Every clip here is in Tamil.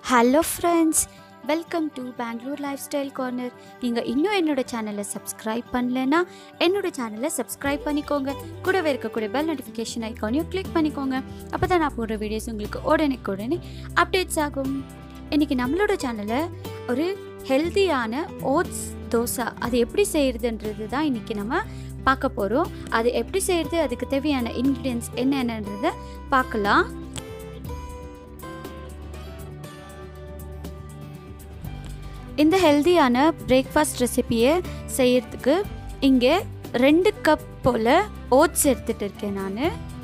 hello friends welcome to Bangalore life style corner நீங்கள் இன்னும் என்னோட சேனலை சப்ஸ்கிரைப் பண்ணலைன்னா என்னோட சேனலை சப்ஸ்கிரைப் பண்ணிக்கோங்க கூடவே இருக்கக்கூடிய பெல் நோட்டிஃபிகேஷன் ஐக்கானையும் கிளிக் பண்ணிக்கோங்க அப்போ தான் நான் போடுற வீடியோஸ் உங்களுக்கு உடனே உடனே அப்டேட்ஸ் ஆகும் இன்றைக்கி நம்மளோட சேனலில் ஒரு ஹெல்த்தியான ஓட்ஸ் தோசை அது எப்படி செய்கிறதுன்றது தான் இன்றைக்கி நம்ம பார்க்க போகிறோம் அது எப்படி செய்கிறது அதுக்கு தேவையான இன்க்ரீடியன்ஸ் என்னென்னன்றதை பார்க்கலாம் இந்த ஹெல்தியான பிரேக்ஃபாஸ்ட் ரெசிபியை செய்யறதுக்கு இங்கே ரெண்டு கப் போல் ஓட்ஸ் எடுத்துகிட்டு இருக்கேன் நான்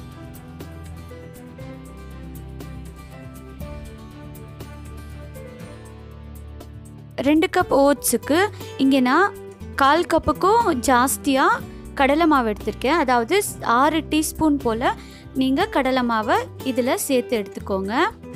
ரெண்டு கப் ஓட்ஸுக்கு இங்கே நான் கால் கப்புக்கும் ஜாஸ்தியாக கடலை மாவு எடுத்திருக்கேன் அதாவது ஆறு டீஸ்பூன் போல் நீங்கள் கடலை மாவை இதில் சேர்த்து எடுத்துக்கோங்க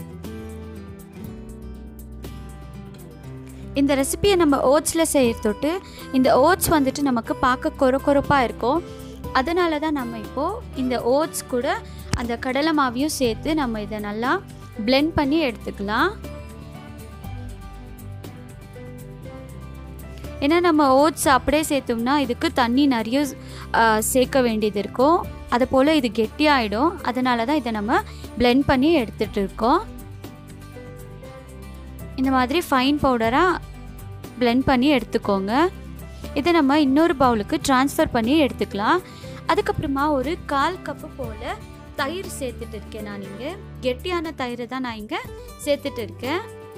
இந்த ரெசிபியை நம்ம ஓட்ஸில் செய்கிறதொட்டு இந்த ஓட்ஸ் வந்துட்டு நமக்கு பார்க்க கொர கொரப்பாக இருக்கும் அதனால தான் நம்ம இப்போது இந்த ஓட்ஸ் கூட அந்த கடலை மாவையும் சேர்த்து நம்ம இதை நல்லா பிளெண்ட் பண்ணி எடுத்துக்கலாம் ஏன்னா நம்ம ஓட்ஸ் அப்படியே சேர்த்தோம்னா இதுக்கு தண்ணி நிறைய சேர்க்க வேண்டியது இருக்கும் அது போல் இது கெட்டியாயிடும் அதனால தான் இதை நம்ம பிளெண்ட் பண்ணி எடுத்துகிட்டு இருக்கோம் இந்த மாதிரி ஃபைன் பவுடராக பிளெண்ட் பண்ணி எடுத்துக்கோங்க இதை நம்ம இன்னொரு பவுலுக்கு ட்ரான்ஸ்ஃபர் பண்ணி எடுத்துக்கலாம் அதுக்கப்புறமா ஒரு கால் கப்பு போல் தயிர் சேர்த்துட்டு இருக்கேன் நான் இங்கே கெட்டியான தயிரை தான் நான் இங்கே சேர்த்துட்டு இருக்கேன்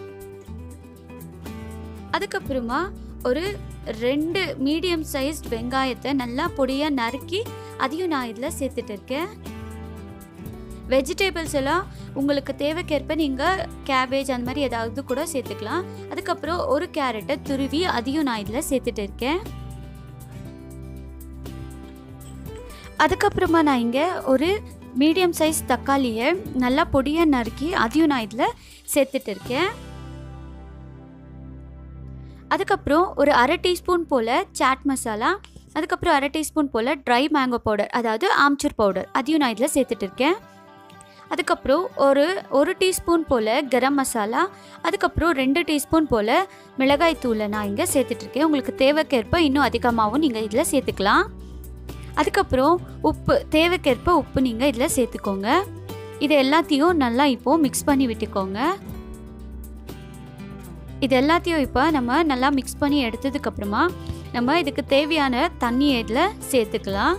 அதுக்கப்புறமா ஒரு ரெண்டு மீடியம் சைஸ்ட் வெங்காயத்தை நல்லா பொடியாக நறுக்கி அதையும் நான் இதில் சேர்த்துட்டு இருக்கேன் வெஜிடபிள்ஸ் எல்லாம் உங்களுக்கு தேவைக்கேற்ப நீங்கள் கேபேஜ் அந்த மாதிரி ஏதாவது கூட சேர்த்துக்கலாம் அதுக்கப்புறம் ஒரு கேரட்டை துருவி அதையும் நான் இதில் சேர்த்துட்டு இருக்கேன் அதுக்கப்புறமா நான் இங்கே ஒரு மீடியம் சைஸ் தக்காளியை நல்லா பொடியாக நறுக்கி அதையும் நான் இதில் சேர்த்துட்டு இருக்கேன் அதுக்கப்புறம் ஒரு அரை டீஸ்பூன் போல் சாட் மசாலா அதுக்கப்புறம் அரை டீஸ்பூன் போல் ட்ரை மேங்கோ பவுடர் அதாவது ஆம்ச்சூர் பவுடர் அதையும் நான் இதில் சேர்த்துட்டு இருக்கேன் அதுக்கப்புறம் ஒரு ஒரு டீஸ்பூன் போல் கரம் மசாலா அதுக்கப்புறம் ரெண்டு டீஸ்பூன் போல் மிளகாய் தூளை நான் இங்கே சேர்த்துட்ருக்கேன் உங்களுக்கு தேவைக்கேற்ப இன்னும் அதிகமாகவும் நீங்கள் இதில் சேர்த்துக்கலாம் அதுக்கப்புறம் உப்பு தேவைக்கேற்ப உப்பு நீங்கள் இதில் சேர்த்துக்கோங்க இது எல்லாத்தையும் நல்லா இப்போது மிக்ஸ் பண்ணி விட்டுக்கோங்க இது எல்லாத்தையும் இப்போ நம்ம நல்லா மிக்ஸ் பண்ணி எடுத்ததுக்கப்புறமா நம்ம இதுக்கு தேவையான தண்ணியை இதில் சேர்த்துக்கலாம்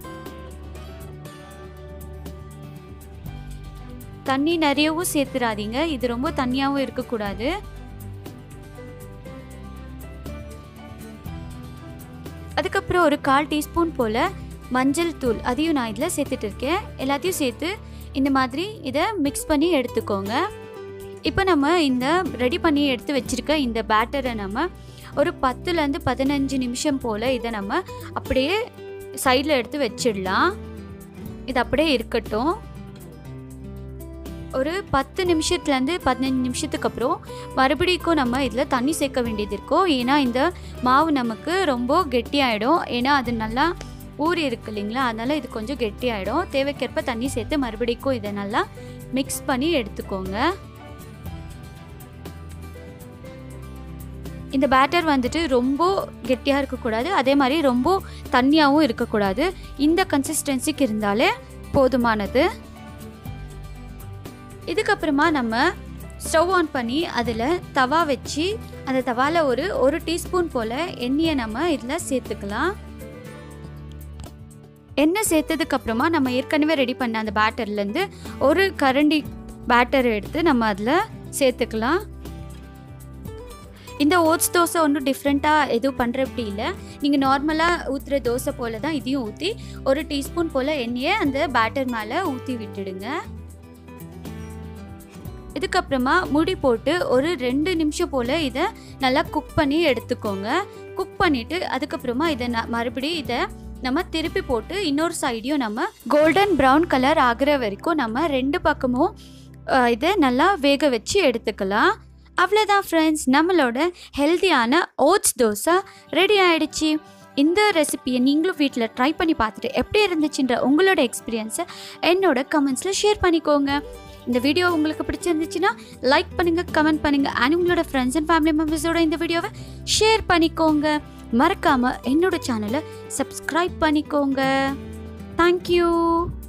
தண்ணி நிறையவும் சேர்த்துடாதீங்க இது ரொம்ப தண்ணியாகவும் இருக்கக்கூடாது அதுக்கப்புறம் ஒரு கால் டீஸ்பூன் போல் மஞ்சள் தூள் அதையும் நான் இதில் சேர்த்துட்டு இருக்கேன் எல்லாத்தையும் சேர்த்து இந்த மாதிரி இதை மிக்ஸ் பண்ணி எடுத்துக்கோங்க இப்போ நம்ம இந்த ரெடி பண்ணி எடுத்து வச்சுருக்க இந்த பேட்டரை நம்ம ஒரு பத்துலேருந்து பதினஞ்சு நிமிஷம் போல் இதை நம்ம அப்படியே சைடில் எடுத்து வச்சிடலாம் இது அப்படியே இருக்கட்டும் ஒரு பத்து நிமிஷத்துலேருந்து பதினஞ்சு நிமிஷத்துக்கு அப்புறம் மறுபடிக்கும் நம்ம இதில் தண்ணி சேர்க்க வேண்டியது இருக்கும் ஏன்னா இந்த மாவு நமக்கு ரொம்ப கெட்டியாயிடும் ஏன்னா அது நல்லா ஊறி இருக்கு இல்லைங்களா அதனால் இது கொஞ்சம் கெட்டியாயிடும் தேவைக்கேற்ப தண்ணி சேர்த்து மறுபடிக்கும் இதை நல்லா மிக்ஸ் பண்ணி எடுத்துக்கோங்க இந்த பேட்டர் வந்துட்டு ரொம்ப கெட்டியாக இருக்கக்கூடாது அதே மாதிரி ரொம்ப தண்ணியாகவும் இருக்கக்கூடாது இந்த கன்சிஸ்டன்சிக்கு இருந்தாலே போதுமானது இதுக்கப்புறமா நம்ம ஸ்டவ் ஆன் பண்ணி அதில் தவா வச்சு அந்த தவாவில் ஒரு ஒரு டீஸ்பூன் போல் எண்ணெயை நம்ம இதில் சேர்த்துக்கலாம் எண்ணெய் சேர்த்ததுக்கப்புறமா நம்ம ஏற்கனவே ரெடி பண்ண அந்த பேட்டர்லேருந்து ஒரு கரண்டி பேட்டர் எடுத்து நம்ம அதில் சேர்த்துக்கலாம் இந்த ஓட்ஸ் தோசை ஒன்றும் டிஃப்ரெண்ட்டாக எதுவும் பண்ணுறப்படி இல்லை நீங்கள் நார்மலாக ஊற்றுற தோசை போல் தான் இதையும் ஊற்றி ஒரு டீஸ்பூன் போல் எண்ணெயை அந்த பேட்டர் மேலே ஊற்றி விட்டுடுங்க இதுக்கப்புறமா முடி போட்டு ஒரு ரெண்டு நிமிஷம் போல் இதை நல்லா குக் பண்ணி எடுத்துக்கோங்க குக் பண்ணிவிட்டு அதுக்கப்புறமா இதை ந மறுபடியும் இதை நம்ம திருப்பி போட்டு இன்னொரு சைடையும் நம்ம கோல்டன் ப்ரௌன் கலர் ஆகிற வரைக்கும் நம்ம ரெண்டு பக்கமும் இதை நல்லா வேக வச்சு எடுத்துக்கலாம் அவ்வளோதான் ஃப்ரெண்ட்ஸ் நம்மளோட ஹெல்த்தியான ஓட்ஸ் தோசை ரெடி ஆயிடுச்சு இந்த ரெசிபியை நீங்களும் வீட்டில் ட்ரை பண்ணி பார்த்துட்டு எப்படி இருந்துச்சுன்ற உங்களோட எக்ஸ்பீரியன்ஸை என்னோட கமெண்ட்ஸில் ஷேர் பண்ணிக்கோங்க இந்த வீடியோ உங்களுக்கு பிடிச்சிருந்துச்சுன்னா லைக் பண்ணுங்க கமெண்ட் பண்ணுங்க அண்ட் உங்களோட ஃப்ரெண்ட்ஸ் அண்ட் ஃபேமிலி மெம்பர்ஸோட இந்த வீடியோவை ஷேர் பண்ணிக்கோங்க மறக்காம என்னோட சேனலை சப்ஸ்கிரைப் பண்ணிக்கோங்க தேங்க்யூ